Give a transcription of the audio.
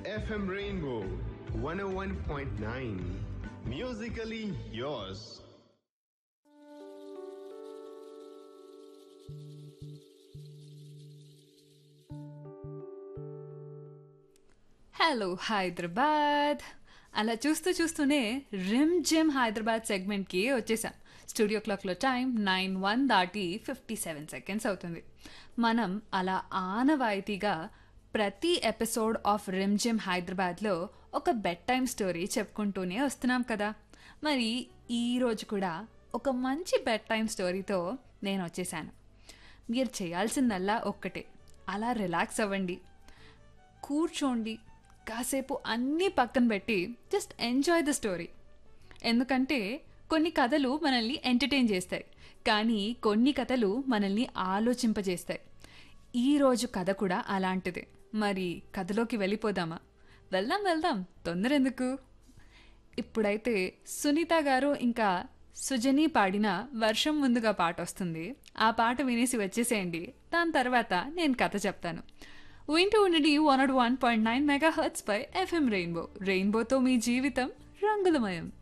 FM Rainbow 101.9. Musically yours. Hello Hyderabad అలా చూస్తూ చూస్తూనే రిమ్ జిమ్ హైదరాబాద్ సెగ్మెంట్కి వచ్చేసాం స్టూడియో క్లాక్లో టైం నైన్ వన్ దాటి ఫిఫ్టీ సెవెన్ సెకండ్స్ అవుతుంది మనం అలా ఆనవాయితీగా ప్రతి ఎపిసోడ్ ఆఫ్ రిమ్ జిమ్ హైదరాబాద్లో ఒక బెడ్ టైమ్ స్టోరీ చెప్పుకుంటూనే వస్తున్నాం కదా మరి ఈ రోజు కూడా ఒక మంచి బెడ్ టైమ్ స్టోరీతో నేను వచ్చేసాను మీరు చేయాల్సిందల్లా ఒక్కటే అలా రిలాక్స్ అవ్వండి కూర్చోండి కాసేపు అన్నీ పక్కన పెట్టి జస్ట్ ఎంజాయ్ ద స్టోరీ ఎందుకంటే కొన్ని కథలు మనల్ని ఎంటర్టైన్ చేస్తాయి కానీ కొన్ని కథలు మనల్ని ఆలోచింపజేస్తాయి ఈరోజు కథ కూడా అలాంటిదే మరి కథలోకి వెళ్ళిపోదామా వెళ్దాం వెళ్దాం తొందర ఎందుకు ఇప్పుడైతే సునీత గారు ఇంకా సుజని పాడిన వర్షం ముందుగా పాట వస్తుంది ఆ పాట వినేసి వచ్చేసేయండి దాని తర్వాత నేను కథ చెప్తాను వింటూ ఉండండి one not one point nine megahertz పై ఎఫ్ఎం రెయిన్బో రెయిన్బోతో మీ జీవితం రంగులమయం